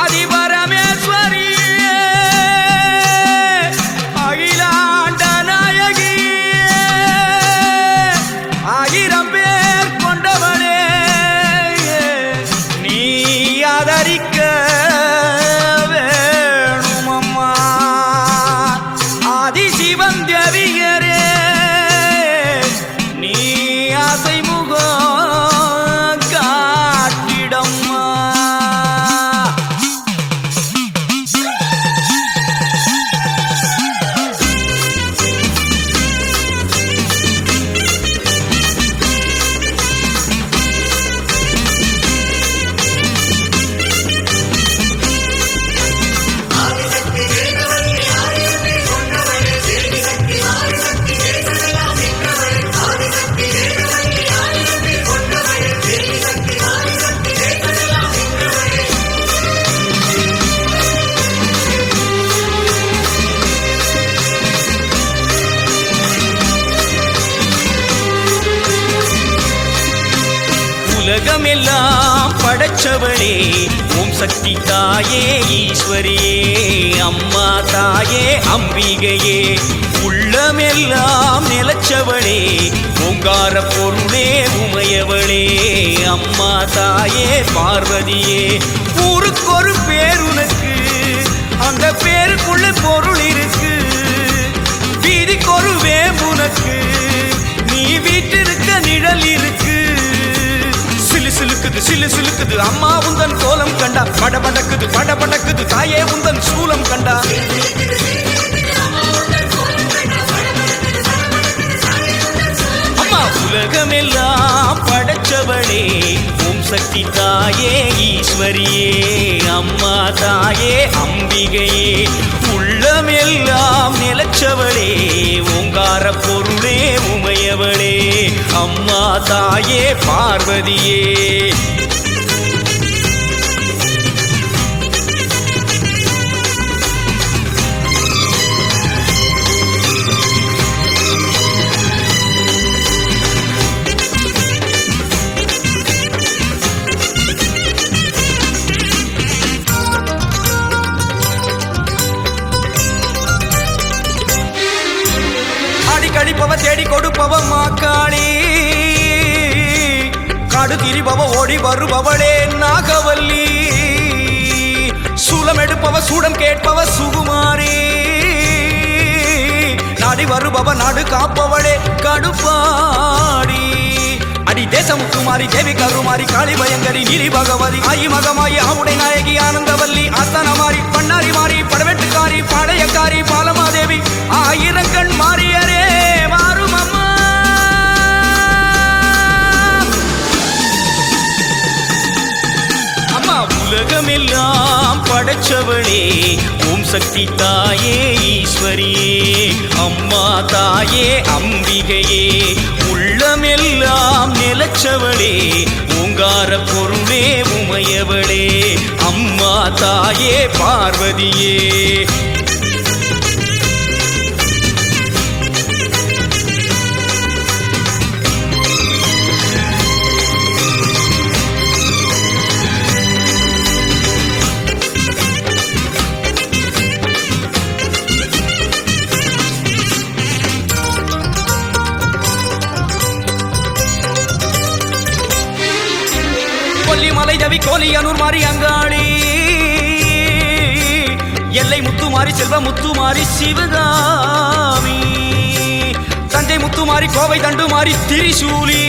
ஆதிபரமேஸ்வரியே அகிலாண்ட நாயகியே ஆயிரம் பேர் கொண்டவனே நீ ஆதரிக்க வேணுமம்மா ஆதிசிவன் தேவியரே நீ ஆசை முகம் காட்டிடம்மா உலகமெல்லாம் படைச்சவளே ஓம் சக்தி தாயே ஈஸ்வரியே அம்மா தாயே அம்பிகையே உள்ளமெல்லாம் நிலச்சவளே ஓங்கார பொருளே உமையவளே அம்மா தாயே பார்வதியே ஊருக்கொரு பேர் உனக்கு அந்த பேருக்குள்ள பொருள் இருக்கு வீதிக்கு ஒரு வேம்புனக்கு நீ வீட்டிருக்க நிழல் இருக்கு சிலு சிலுக்குது சிலு சிலுக்குது அம்மா உந்தன் கோலம் கண்டா படபடக்குது படபடக்குது தாயே உந்தன் சூலம் கண்டா அம்மா உலகமெல்லாம் படைச்சவளே ஓம் சக்தி தாயே ஈஸ்வரியே அம்மா தாயே அம்பிகையே உள்ளமெல்லாம் நிலச்சவளே ஓங்கார பொருளே உமையவளே அம்மா தாயே பார்வதியே ஆடி கழிப்பவ தேடி கொடுப்பவ மாக்காளி காடு திரிபவ ஓடி வருபவளே நாகவல்லி சூலம் எடுப்பவ சூடம் கேட்பவ சுகுமாரி நாடி வருபவ நாடு காப்பவளே கடுப்பாடி அடி தேசமுத்துமாரி தேவி கருமாரி காளி பயங்கரி நீலி பகவதி ஆயி மகமாயி ஆவுடை நாயகி ஆனந்தவல்லி அத்தனமாரி பண்ணாரி மாறி படவெட்டுக்காரி பாளையக்காரி பாலமாதேவி ஆயிரங்கண் மாறியரே மாறும் அம்மா அம்மா உலகமெல்லாம் படைச்சவளே ஓம் சக்தி தாயே ஈஸ்வரியே அம்மா தாயே அம்பிகையே உள்ளமெல்லாம் நிலச்சவளே ஓங்கார பொருளே உமையவளே அம்மா தாயே பார்வதியே கொல்லிமலை ஜவி கோலியனூர் மாறி அங்காளி எல்லை முத்துமாரி செல்வ முத்துமாரி சிவகாமி தஞ்சை முத்துமாரி கோவை தண்டுமாரி திரிசூலி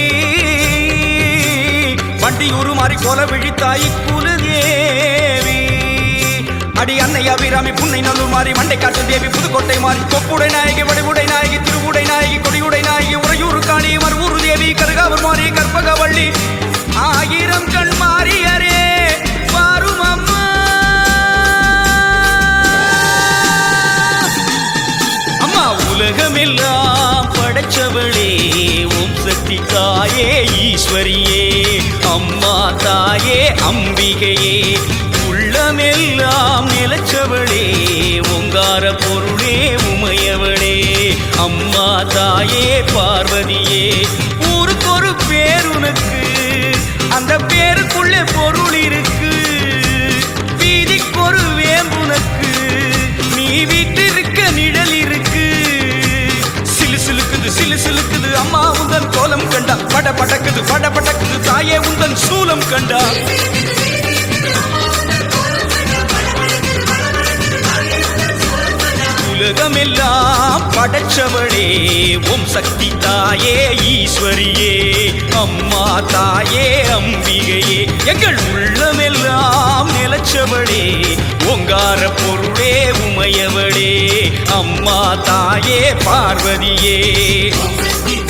வண்டியூரு மாறி கோல விழித்தாய் குலதேவி அடி அன்னை அபிராமி புன்னை நல்லூர் மாறி மண்டை காட்டு தேவி புதுக்கோட்டை மாறி கொப்புடை நாயகி வடிவுடை நாயகி திருவுடை நாயகி கொடியுடை நாயகி உறையூர் காணி மறுவூர் தேவி கருகாவூர் மாறி கற்பகவள்ளி ஆயிரம் கண் மாறியரே வாரும் அம்மா அம்மா உலகமெல்லாம் படைச்சவளே ஓம் சக்தி தாயே ஈஸ்வரியே அம்மா தாயே அம்பிகையே உள்ளமெல்லாம் நிலச்சவளே ஓங்கார பொருளே உமையவளே அம்மா தாயே பார்வதியே ஊருக்கொரு பேர் உனக்கு அந்த பேருக்குள்ளே பொருள் இருக்கு வீதிக்கு படபடக்குது படபடக்குது தாயே உந்தன் சூலம் கண்டா உலகமெல்லாம் படைச்சவளே ஓம் சக்தி தாயே ஈஸ்வரியே அம்மா தாயே அம்பிகையே எங்கள் உள்ளமெல்லாம் நிலச்சவளே ஓங்கார பொருளே உமையவளே அம்மா தாயே பார்வதியே சக்தி